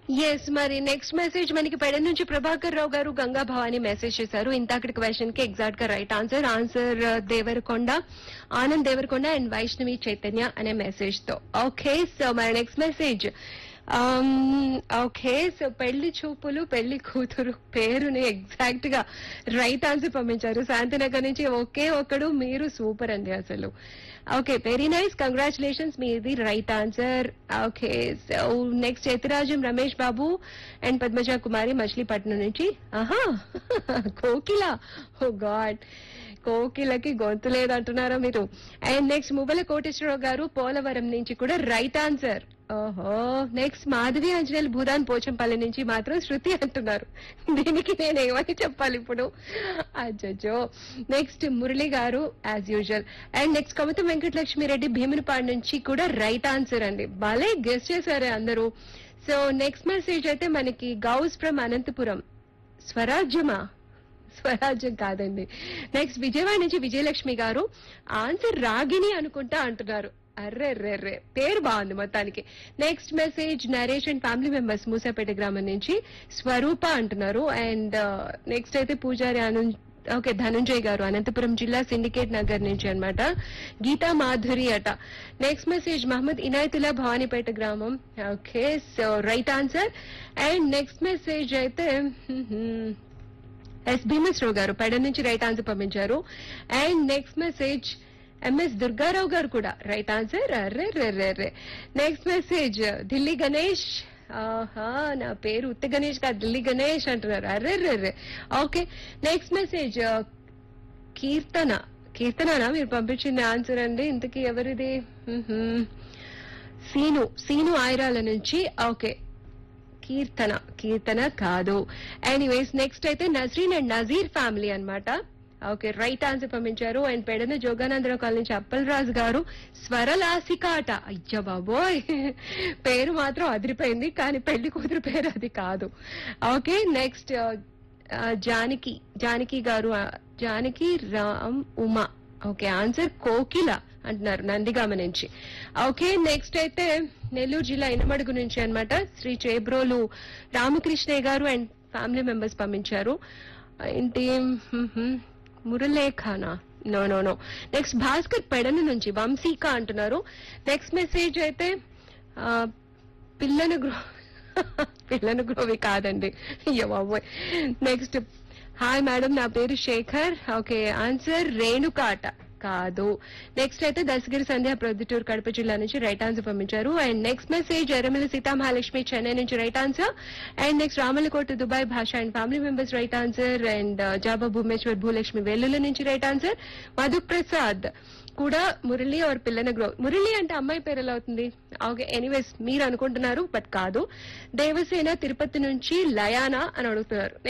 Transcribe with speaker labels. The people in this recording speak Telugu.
Speaker 1: ఎస్ మరి నెక్స్ట్ మెసేజ్ మనకి పెడ నుంచి ప్రభాకర్ రావు గారు గంగా భవాని మెసేజ్ చేశారు ఇంతకటి క్వశ్చన్ కి ఎగ్జాక్ట్ గా right answer answer Devarakonda Anand Devarakonda and Vaishnavi Chaitanya అనే మెసేజ్ తో ఓకే సో మరి నెక్స్ట్ మెసేజ్ ఓకే సో పెళ్లి చూపులు పెళ్లి కూతురు పేరుని ఎగ్జాక్ట్ గా రైట్ ఆన్సర్ పంపించారు శాంతినగర్ నుంచి ఒకే ఒక్కడు మీరు సూపర్ అండి అసలు ఓకే వెరీ నైస్ కంగ్రాచులేషన్స్ మీది right answer okay so next Yatirajam Ramesh Babu and Padmaja Kumari Machilipatnam నుంచి ఆహా కోకిల ఓ గాడ్ కోకిలకి గొంతు లేదంటున్నారా మీరు అండ్ నెక్స్ట్ మువ్వల కోటేశ్వరరావు గారు పోలవరం నుంచి కూడా రైట్ ఆన్సర్ ఓహో నెక్స్ట్ మాధవి అంజనేల్ భూదాన్ పోచంపల్లి నుంచి మాత్రం శృతి అంటున్నారు దీనికి నేను ఏమని చెప్పాలి ఇప్పుడు అజ్జో నెక్స్ట్ మురళి గారు as usual and next Kavitha Venkatalakshmi Reddy Bheemunipadu నుంచి కూడా రైట్ ఆన్సర్ అండి భలే గెస్ట్ చేశారే అందరూ సో నెక్స్ట్ మెసేజ్ అయితే మనకి గౌస్ ఫ్రమ్ అనంతపురం స్వరాజ్యమా స్వరాజ్యం కాదండి నెక్స్ట్ విజయవాడ నుంచి విజయలక్ష్మి గారు ఆన్సర్ రాగిణి అనుకుంటా అంటున్నారు అర్రే రే పేరు బాగుంది మొత్తానికి next message Naresh and family members Moosapet గ్రామం నుంచి స్వరూప అంటున్నారు అండ్ నెక్స్ట్ అయితే పూజారి అను ఓకే ధనంజయ్ గారు అనంతపురం జిల్లా సిండికేట్ నగర్ నుంచి అన్నమాట గీతా మాధురి అట నెక్స్ట్ మెసేజ్ మహమ్మద్ ఇనాయతుల్లా భవానీపేట గ్రామం okay so right answer and next message అయితే ఎస్ భీమేశ్వరరావు గారు పెడ నుంచి రైట్ ఆన్సర్ పంపించారు and next message MS Durgarao గారు కూడా రైట్ ఆన్సర్ అర్రే రే రే రే నెక్స్ట్ మెసేజ్ ఢిల్లీ గణేష్ ఆహా నా పేరు ఉత్త గణేష్ కాదు ఢిల్లీ గణేష్ అంటున్నారు అర్రే రే రే ఓకే నెక్స్ట్ మెసేజ్ కీర్తన కీర్తననా మీరు పంపించిన ఆన్సర్ అండి ఇంతకీ ఎవరిది మ్మ్హ్మ్. సీను సీను ఆయిరాల నుంచి ఓకే కీర్తన కీర్తన కాదు ఎనీవేస్ నెక్స్ట్ అయితే నజరీన్ అండ్ నజీర్ ఫ్యామిలీ అన్నమాట ఓకే రైట్ ఆన్సర్ పంపించారు అండ్ పెడన జోగానందరావు కాలనీ నుంచి అప్పలరాజు గారు స్వరలాసిక అట అయ్య బాబోయ్ పేరు మాత్రం అదిరిపోయింది కానీ పెళ్లి కూతురు పేరు అది కాదు ఓకే నెక్స్ట్ జానకి జానకి గారు ఆ, జానకి రామ్ ఉమా ఓకే ఆన్సర్ కోకిల అంటున్నారు నందిగామ నుంచి ఓకే నెక్స్ట్ అయితే నెల్లూరు జిల్లా ఇనమడుగు నుంచి అన్నమాట శ్రీ చేబ్రోలు రామకృష్ణయ్య గారు అండ్ ఫ్యామిలీ మెంబర్స్ పంపించారు ఏంటి మ్మ్హ్మ్. మురళేఖానా no no no next Bhaskar Pedana నుంచి వంశీక అంటున్నారు నెక్స్ట్ మెసేజ్ అయితే ఆ, పిల్లను గ్రో పిల్లను గ్రోవి కాదండి అయ్యో బాబోయ్ నెక్స్ట్ హాయ్ మేడం నా పేరు శేఖర్ ఓకే ఆన్సర్ రేణుకాట కాదు నెక్స్ట్ అయితే దశగిరి సంధ్య ప్రొద్దుటూరు కడప జిల్లా నుంచి రైట్ ఆన్సర్ పంపించారు and next message Erramilli Seethamahalakshmi Chennai నుంచి right answer and next Ramalakota Dubai Basha and family members right answer and జాబా భూమేశ్వర్ భూలక్ష్మి వెల్లుల నుంచి రైట్ ఆన్సర్ మధు ప్రసాద్ కూడా మురళి ఆర్ పిల్లన గ్రో మురళి అంటే అమ్మాయి పేరు ఎలా అవుతుంది ఓకే ఎనీవేస్ మీరు అనుకుంటున్నారు బట్ కాదు దేవసేన తిరుపతి నుంచి లయానా అని అడుగుతున్నారు